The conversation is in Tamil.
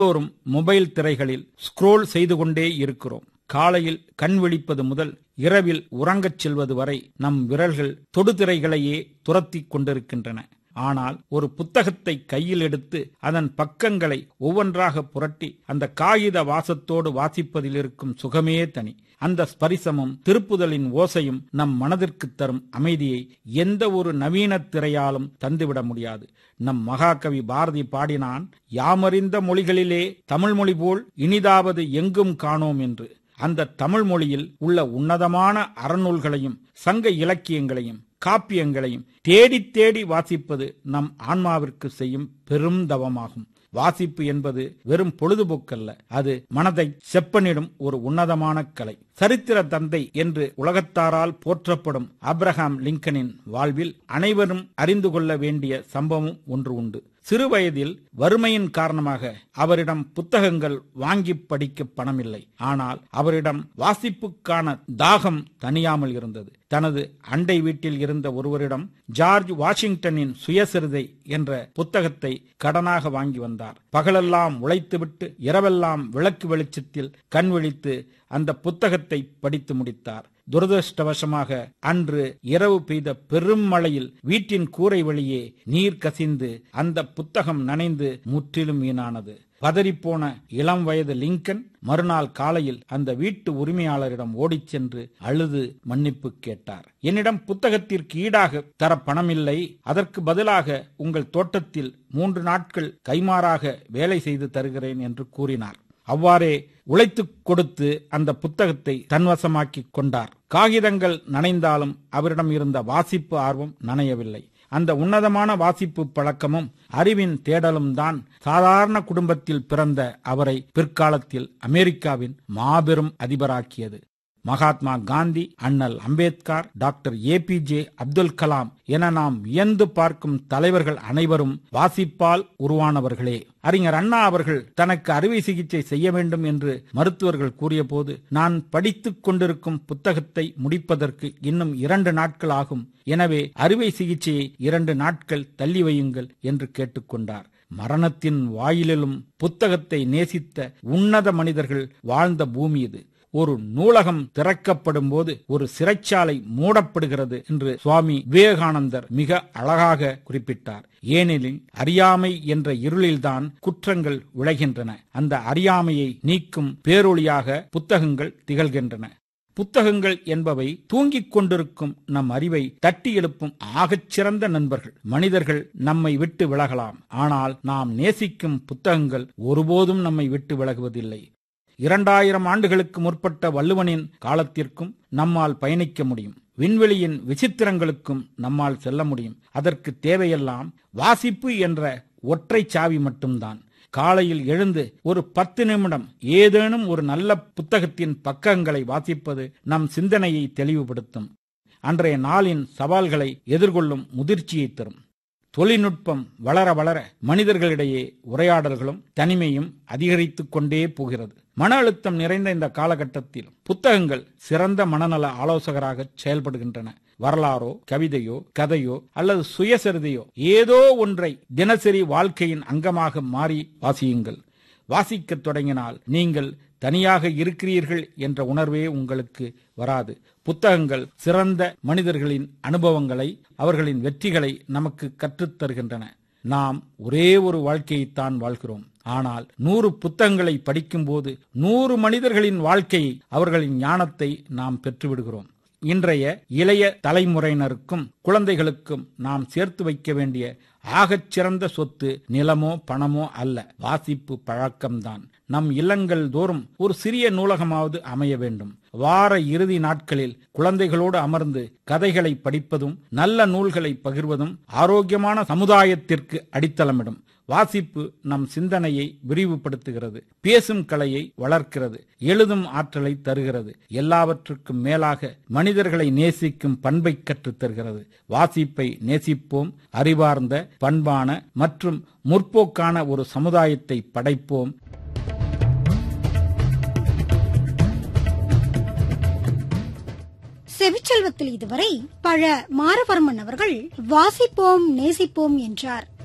எல்லோரும் மொபைல் திரைகளில் ஸ்க்ரோல் செய்து கொண்டே இருக்கிறோம் காலையில் கண் விழிப்பது முதல் இரவில் உறங்கச் செல்வது வரை நம் விரல்கள் தொடுதிரைகளையே துரத்திக் கொண்டிருக்கின்றன ஆனால் ஒரு புத்தகத்தை கையில் எடுத்து அதன் பக்கங்களை ஒவ்வொன்றாக புரட்டி அந்த காகித வாசத்தோடு வாசிப்பதில் இருக்கும் சுகமே தனி அந்த ஸ்பரிசமும் திருப்புதலின் ஓசையும் நம் மனதிற்கு தரும் அமைதியை எந்த ஒரு நவீன திரையாலும் தந்துவிட முடியாது நம் மகாகவி பாரதி பாடினான் யாமறிந்த மொழிகளிலே தமிழ் மொழி போல் இனிதாவது எங்கும் காணோம் என்று அந்த தமிழ் மொழியில் உள்ள உன்னதமான அறநூல்களையும் சங்க இலக்கியங்களையும் காப்பியங்களையும் தேடி தேடி வாசிப்பது நம் ஆன்மாவிற்கு செய்யும் பெரும் தவமாகும் வாசிப்பு என்பது வெறும் பொழுதுபோக்கல்ல அது மனதை செப்பனிடும் ஒரு உன்னதமான கலை சரித்திர தந்தை என்று உலகத்தாரால் போற்றப்படும் அப்ரஹாம் லிங்கனின் வாழ்வில் அனைவரும் அறிந்து கொள்ள வேண்டிய சம்பவம் ஒன்று உண்டு சிறுவயதில் வறுமையின் காரணமாக அவரிடம் புத்தகங்கள் வாங்கி படிக்க பணமில்லை ஆனால் அவரிடம் வாசிப்புக்கான தாகம் தனியாமல் இருந்தது தனது அண்டை வீட்டில் இருந்த ஒருவரிடம் ஜார்ஜ் வாஷிங்டனின் சுயசரிதை என்ற புத்தகத்தை கடனாக வாங்கி வந்தார் பகலெல்லாம் உழைத்துவிட்டு இரவெல்லாம் விளக்கு வெளிச்சத்தில் கண் விழித்து அந்த புத்தகத்தை படித்து முடித்தார் துரதிருஷ்டவசமாக அன்று இரவு பெய்த பெரும் மழையில் வீட்டின் கூரை வழியே நீர் கசிந்து அந்த புத்தகம் நனைந்து முற்றிலும் வீணானது பதறிப்போன இளம் வயது லிங்கன் மறுநாள் காலையில் அந்த வீட்டு உரிமையாளரிடம் ஓடிச் சென்று அழுது மன்னிப்பு கேட்டார் என்னிடம் புத்தகத்திற்கு ஈடாக தர பணமில்லை அதற்கு பதிலாக உங்கள் தோட்டத்தில் மூன்று நாட்கள் கைமாறாக வேலை செய்து தருகிறேன் என்று கூறினார் அவ்வாறே உழைத்து கொடுத்து அந்த புத்தகத்தை தன்வசமாக்கிக் கொண்டார் காகிதங்கள் நனைந்தாலும் அவரிடம் இருந்த வாசிப்பு ஆர்வம் நனையவில்லை அந்த உன்னதமான வாசிப்பு பழக்கமும் அறிவின் தேடலும் தான் சாதாரண குடும்பத்தில் பிறந்த அவரை பிற்காலத்தில் அமெரிக்காவின் மாபெரும் அதிபராக்கியது மகாத்மா காந்தி அண்ணல் Ambedkar doctor A P J Abdul Kalam என நாம் வியந்து பார்க்கும் தலைவர்கள் அனைவரும் வாசிப்பால் உருவானவர்களே அறிஞர் அண்ணா அவர்கள் தனக்கு அறுவை சிகிச்சை செய்ய வேண்டும் என்று மருத்துவர்கள் கூறியபோது நான் படித்துக் கொண்டிருக்கும் புத்தகத்தை முடிப்பதற்கு இன்னும் இரண்டு நாட்கள் ஆகும் எனவே அறுவை சிகிச்சையை இரண்டு நாட்கள் தள்ளி வையுங்கள் என்று கேட்டுக்கொண்டார் மரணத்தின் வாயிலிலும் புத்தகத்தை நேசித்த உன்னத மனிதர்கள் வாழ்ந்த பூமி இது ஒரு நூலகம் திறக்கப்படும் போது ஒரு சிறைச்சாலை மூடப்படுகிறது என்று சுவாமி விவேகானந்தர் மிக அழகாக குறிப்பிட்டார் ஏனெனில் அறியாமை என்ற இருளில்தான் குற்றங்கள் விளைகின்றன அந்த அறியாமையை நீக்கும் பேரொளியாக புத்தகங்கள் திகழ்கின்றன புத்தகங்கள் என்பவை தூங்கிக் கொண்டிருக்கும் நம் அறிவை தட்டி எழுப்பும் ஆகச் சிறந்த நண்பர்கள் மனிதர்கள் நம்மை விட்டு விலகலாம் ஆனால் நாம் நேசிக்கும் புத்தகங்கள் ஒருபோதும் நம்மை விட்டு விலகுவதில்லை இரண்டாயிரம் ஆண்டுகளுக்கு முற்பட்ட வள்ளுவனின் காலத்திற்கும் நம்மால் பயணிக்க முடியும் விண்வெளியின் விசித்திரங்களுக்கும் நம்மால் செல்ல முடியும் அதற்கு தேவையெல்லாம் வாசிப்பு என்ற ஒற்றை சாவி மட்டும்தான் காலையில் எழுந்து ஒரு பத்து நிமிடம் ஏதேனும் ஒரு நல்ல புத்தகத்தின் பக்கங்களை வாசிப்பது நம் சிந்தனையை தெளிவுபடுத்தும் அன்றைய நாளின் சவால்களை எதிர்கொள்ளும் முதிர்ச்சியை தரும் தொழில்நுட்பம் வளர வளர மனிதர்களிடையே உரையாடல்களும் தனிமையும் அதிகரித்துக் கொண்டே போகிறது மன அழுத்தம் நிறைந்த இந்த காலகட்டத்தில் புத்தகங்கள் சிறந்த மனநல ஆலோசகராக செயல்படுகின்றன வரலாறோ கவிதையோ கதையோ அல்லது சுயசரிதையோ ஏதோ ஒன்றை தினசரி வாழ்க்கையின் அங்கமாக மாறி வாசியுங்கள் வாசிக்கத் தொடங்கினால் நீங்கள் தனியாக இருக்கிறீர்கள் என்ற உணர்வே உங்களுக்கு வராது புத்தகங்கள் சிறந்த மனிதர்களின் அனுபவங்களை அவர்களின் வெற்றிகளை நமக்கு கற்றுத் தருகின்றன நாம் ஒரே ஒரு வாழ்க்கையைத்தான் வாழ்கிறோம் ஆனால் நூறு புத்தகங்களை படிக்கும்போது நூறு மனிதர்களின் வாழ்க்கையை அவர்களின் ஞானத்தை நாம் பெற்றுவிடுகிறோம் இன்றைய இளைய தலைமுறையினருக்கும் குழந்தைகளுக்கும் நாம் சேர்த்து வைக்க வேண்டிய ஆகச் சிறந்த சொத்து நிலமோ பணமோ அல்ல வாசிப்பு பழக்கம்தான் நம் இல்லங்கள் தோறும் ஒரு சிறிய நூலகமாவது அமைய வேண்டும் வார இறுதி நாட்களில் குழந்தைகளோடு அமர்ந்து கதைகளை படிப்பதும் நல்ல நூல்களை பகிர்வதும் ஆரோக்கியமான சமுதாயத்திற்கு அடித்தளமிடும் வாசிப்பு நம் சிந்தனையை விரிவுபடுத்துகிறது பேசும் கலையை வளர்க்கிறது எழுதும் ஆற்றலை தருகிறது எல்லாவற்றுக்கும் மேலாக மனிதர்களை நேசிக்கும் பண்பை கற்றுத் தருகிறது வாசிப்பை நேசிப்போம் அறிவார்ந்த பண்பான மற்றும் முற்போக்கான ஒரு சமுதாயத்தை படைப்போம் செவிச்செல்வத்தில் இதுவரை பழ மாரவர்மன் அவர்கள் வாசிப்போம் நேசிப்போம் என்றார்